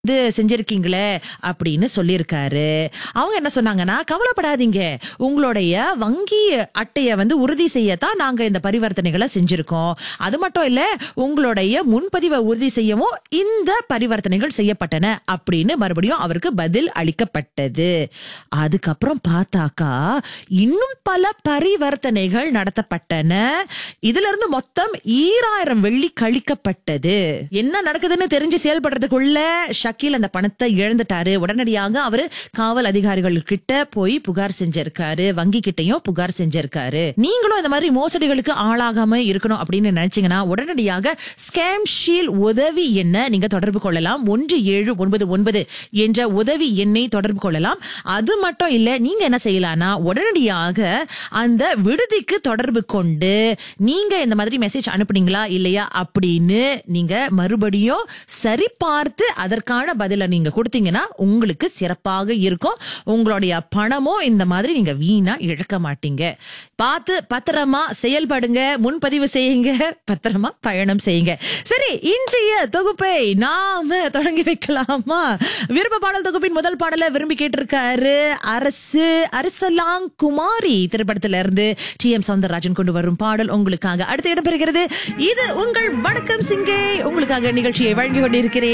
இது செஞ்சிருக்கீங்களே அப்படின்னு சொல்லியிருக்காரு அவங்க என்ன சொன்னாங்கன்னா கவலைப்படாதீங்க உங்களுடைய வங்கி அட்டைய வந்து உறுதி செய்யத்தான் நாங்க இந்த பரிவர்த்தனைகளை செஞ்சிருக்கோம் அது மட்டும் இல்ல உங்களுடைய முன்பதிவை உறுதி செய்யவும் இந்த பரிவர்த்தனைகள் செய்யப்பட்டன அப்படின்னு மறுபடியும் அவருக்கு பதில் அளிக்கப்பட்டது அதுக்கப்புறம் பார்த்தாக்கா இன்னும் பல பரிவர்த்தனைகள் நடத்தப்பட்டன இதுல இருந்து மொத்தம் ஈராயிரம் வெள்ளி கழிக்கப்பட்டது என்ன நடக்குதுன்னு தெரிஞ்சு செயல்படுறதுக்குள்ள ஷக்கீல் அந்த பணத்தை இழந்துட்டாரு உடனடியாக அவரு காவல் அதிகாரிகள் கிட்ட போய் புகார் செஞ்சிருக்காரு வங்கி கிட்டயும் புகார் செஞ்சிருக்காரு நீங்களும் இந்த மாதிரி மோசடிகளுக்கு ஆளாகாம இருக்கணும் அப்படின்னு நினைச்சீங்கன்னா உடனடியாக ஸ்கேம் ஷீல் உதவி எண்ண நீங்க தொடர்பு கொள்ளலாம் ஒன்று ஏழு ஒன்பது ஒன்பது என்ற உதவி எண்ணை தொடர்பு கொள்ளலாம் அது மட்டும் இல்ல நீங்க என்ன செய்யலாம்னா உடனடியாக அந்த விடுதிக்கு தொடர்பு கொண்டு நீங்க இந்த மாதிரி மெசேஜ் அனுப்புனீங்களா இல்லையா அப்படின்னு நீங்க மறுபடியும் சரி பார்த்து அதற்கான பதில நீங்க கொடுத்தீங்கன்னா உங்களுக்கு சிறப்பாக இருக்கும் உங்களுடைய பணமும் இந்த மாதிரி நீங்க வீணா இழக்க மாட்டீங்க பார்த்து பத்திரமா செயல்படுங்க முன்பதிவு செய்யுங்க பத்திரமா பயணம் செய்யுங்க சரி இன்றைய தொகுப்பை நாம தொடங்கி வைக்கலாமா விருப்ப பாடல் தொகுப்பின் முதல் பாடலை விரும்பி கேட்டிருக்காரு அரசு அரசலாங் குமாரி திரைப்படத்தில இருந்து டி எம் சவுந்தரராஜன் கொண்டு வரும் பாடல் உங்களுக்காக அடுத்து இடம்பெறுகிறது இது உங்கள் வணக்கம் சிங்கே உங்களுக்காக நிகழ்ச்சியை வழங்கி கொண்டிருக்கிறேன்